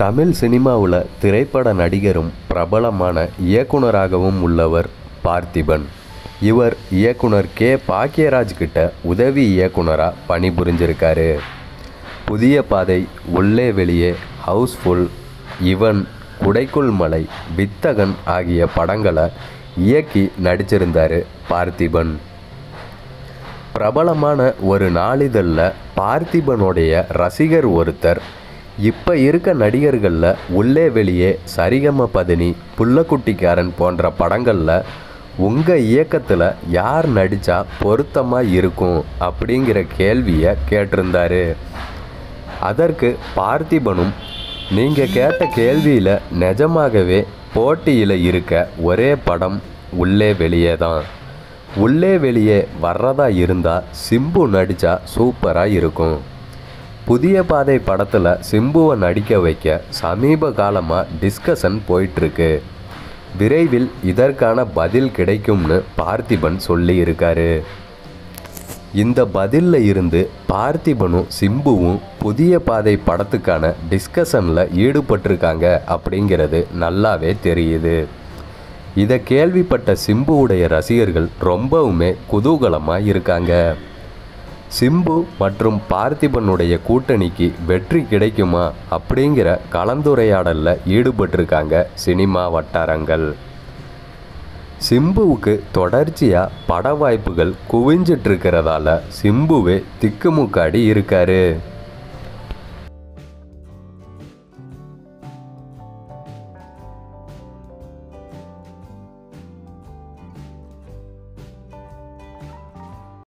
தமிழ் சினிமாவில் திரைப்பட நடிகரும் பிரபலமான இயக்குனராகவும் உள்ளவர் பார்த்திபன் இவர் இயக்குனர் கே பாக்கியராஜ் கிட்ட உதவி இயக்குனராக பணிபுரிஞ்சிருக்காரு புதிய பாதை உள்ளே வெளியே ஹவுஸ்ஃபுல் இவன் குடைக்குள் மலை வித்தகன் ஆகிய படங்களை இயக்கி நடிச்சிருந்தாரு பார்த்திபன் பிரபலமான ஒரு நாளிதழில் பார்த்திபனுடைய ரசிகர் ஒருத்தர் இப்போ இருக்க நடிகர்களில் உள்ளே வெளியே சரிகம பதினி புள்ளக்குட்டிக்காரன் போன்ற படங்களில் உங்கள் இயக்கத்தில் யார் நடித்தா பொருத்தமாக இருக்கும் அப்படிங்கிற கேள்வியை கேட்டிருந்தாரு அதற்கு பார்த்திபனும் நீங்கள் கேட்ட கேள்வியில் நிஜமாகவே போட்டியில் இருக்க ஒரே படம் உள்ளே வெளியே தான் உள்ளே வெளியே வர்றதா இருந்தால் சிம்பு நடித்தா சூப்பராக இருக்கும் புதிய பாதை படத்தில் சிம்புவை நடிக்க வைக்க சமீப காலமாக டிஸ்கஷன் போயிட்டுருக்கு விரைவில் இதற்கான பதில் கிடைக்கும்னு பார்த்திபன் சொல்லியிருக்காரு இந்த பதிலில் இருந்து பார்த்திபனும் சிம்புவும் புதிய பாதை படத்துக்கான டிஸ்கஷனில் ஈடுபட்டிருக்காங்க அப்படிங்கிறது நல்லாவே தெரியுது இதை கேள்விப்பட்ட சிம்புவுடைய ரசிகர்கள் ரொம்பவுமே குதூகலமாக இருக்காங்க சிம்பு மற்றும் பார்த்திபனுடைய கூட்டணிக்கு வெற்றி கிடைக்குமா அப்படிங்கிற கலந்துரையாடலில் ஈடுபட்டிருக்காங்க சினிமா வட்டாரங்கள் சிம்புவுக்கு தொடர்ச்சியாக பட வாய்ப்புகள் குவிஞ்சிட்டு இருக்கிறதால சிம்புவே திக்குமுக்காடி இருக்காரு